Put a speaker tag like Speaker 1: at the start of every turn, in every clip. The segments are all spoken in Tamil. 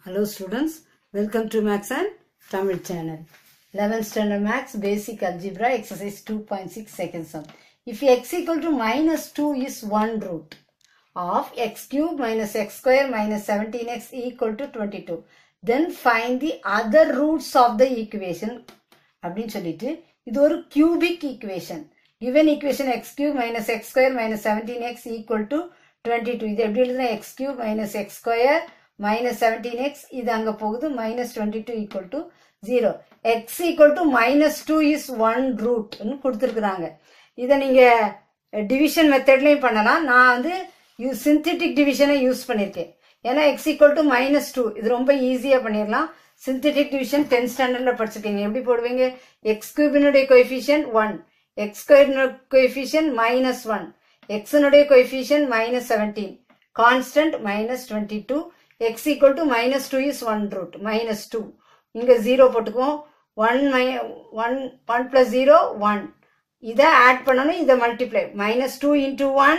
Speaker 1: Hello students, welcome to Max and Tamil channel. 11th standard Max basic algebra exercise 2.6 second sum. If x equal to minus 2 is 1 root of x cube minus x square minus 17x equal to 22, then find the other roots of the equation அப்படின்னு சொல்லிட்டு இது ஒரு cubic equation. given equation x cube minus x square minus 17x equal to 22 இது எப்படி எழுதுனா x cube minus x square minus 17x இது அங்க போகுது minus 22 equal to 0 x equal to minus 2 is 1 root ன்னு கொடுத்துருக்குறாங்க இதை நீங்க டிவிஷன் மெத்தட்லையும் பண்ணலாம் நான் வந்து யூ சிந்தட்டிக் டிவிஷனை யூஸ் பண்ணியிருக்கேன் ஏன்னா x equal to minus two இது ரொம்ப ஈஸியாக பண்ணிடலாம் சிந்தட்டிக் டிவிஷன் டென்த் ஸ்டாண்டர்டில் படிச்சிருக்கீங்க எப்படி போடுவீங்க எக்ஸ் கியூபினுடைய coefficient one x square coefficient minus one எக்ஸனுடைய coefficient minus seventeen constant minus twenty two x equal to minus two is one root minus two இங்கே ஜீரோ போட்டுக்குவோம் one my one one plus zero one இதை ஆட் பண்ணணும் இதை multiply minus two into one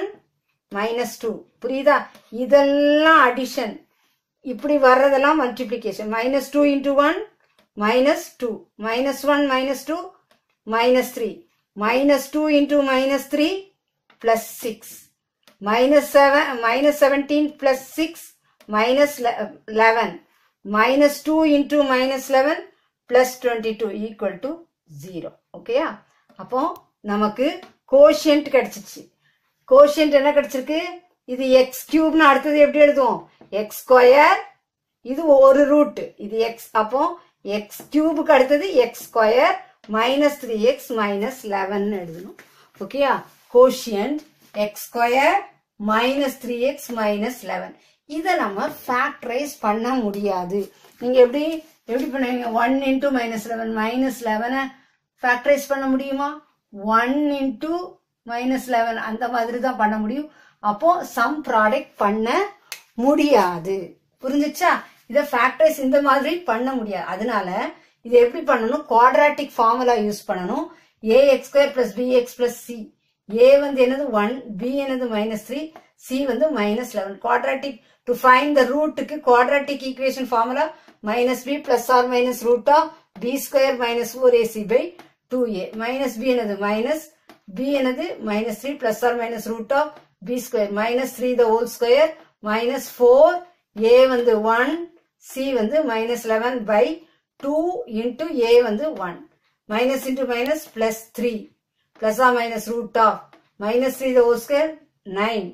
Speaker 1: minus two புரியுதா இதெல்லாம் அடிஷன் இப்படி வர்றதெல்லாம் multiplication minus two into one minus two minus one minus two minus three minus two into minus three plus six minus seven minus seventeen plus six minus eleven minus two into minus eleven plus twenty two equal to zero ஓகேயா அப்போ நமக்கு கோஷியன்ட் கிடைச்சிச்சு கோஷியன்ட் என்ன கிடைச்சிருக்கு இது எக்ஸ் கியூப்னு அடுத்தது எப்படி எழுதுவோம் எக்ஸ் ஸ்கொயர் இது ஒரு ரூட் இது எக்ஸ் அப்போ எக்ஸ் கியூபுக்கு அடுத்தது x square minus three x minus eleven எழுதணும் ஓகேயா quotient x square minus three x minus eleven இதை நம்ம ஃபேக்டரைஸ் பண்ண முடியாது நீங்க எப்படி எப்படி பண்ணுவீங்க one into minus eleven minus லெவனை ஃபேக்டரைஸ் பண்ண முடியுமா ஒன் இன்டூ மைனஸ் லெவன் அந்த மாதிரி தான் பண்ண முடியும் அப்போ சம் ப்ராடக்ட் பண்ண முடியாது புரிஞ்சுச்சா இதை ஃபேக்டரைஸ் இந்த மாதிரி பண்ண முடியாது அதனால இது எப்படி பண்ணணும் குவாட்ராட்டிக் ஃபார்முலா யூஸ் பண்ணணும் a x square plus b x plus c a வந்து என்னது ஒன் பி என்னது மைனஸ் த்ரீ சி வந்து minus eleven quadratic to find the ரூட்டுக்கு quadratic equation formula minus b plus or minus root of b square minus four ac by two a minus b என்னது மைனஸ் பி என்னது minus three plus or minus root of b square minus three the whole square minus four ஏ வந்து ஒன் சி வந்து minus eleven by two into a வந்து one minus into minus plus three plus or minus root of minus three the whole square nine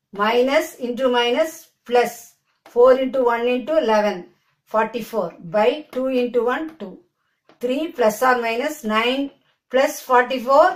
Speaker 1: minus into minus plus four into one into eleven forty four by two into one two three plus or minus nine plus forty four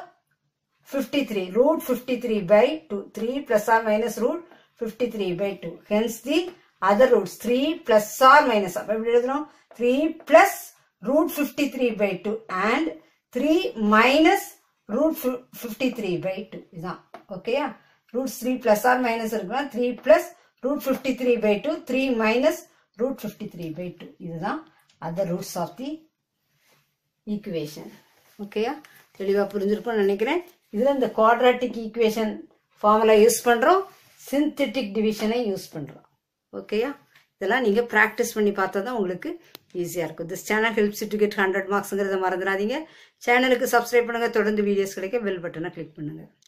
Speaker 1: 53 root 53 by 2 3 plus or minus root 53 by 2 hence the other roots 3 plus or minus அப்ப எப்படி எழுதணும் 3 plus root 53 by 2 and 3 minus root 53 by 2 இதுதான் ஓகேயா roots 3 plus or minus இருக்குன்னா 3 plus root 53 by 2 3 minus root 53 by 2 இதுதான் other roots of the equation ஓகேயா தெளிவாக புரிஞ்சிருக்கும்னு நினைக்கிறேன் இதில் இந்த குவாட்ராட்டிக் ஈக்குவேஷன் ஃபார்முலா யூஸ் பண்ணுறோம் சிந்தட்டிக் டிவிஷனை யூஸ் பண்ணுறோம் ஓகேயா இதெல்லாம் நீங்கள் ப்ராக்டிஸ் பண்ணி பார்த்தா தான் உங்களுக்கு ஈஸியாக இருக்கும் this channel helps to get hundred மார்க்ஸுங்கிறத மறந்துடாதீங்க சேனலுக்கு சப்ஸ்கிரைப் பண்ணுங்கள் தொடர்ந்து வீடியோஸ் கிடைக்க பெல் பட்டனை கிளிக் பண்ணுங்கள்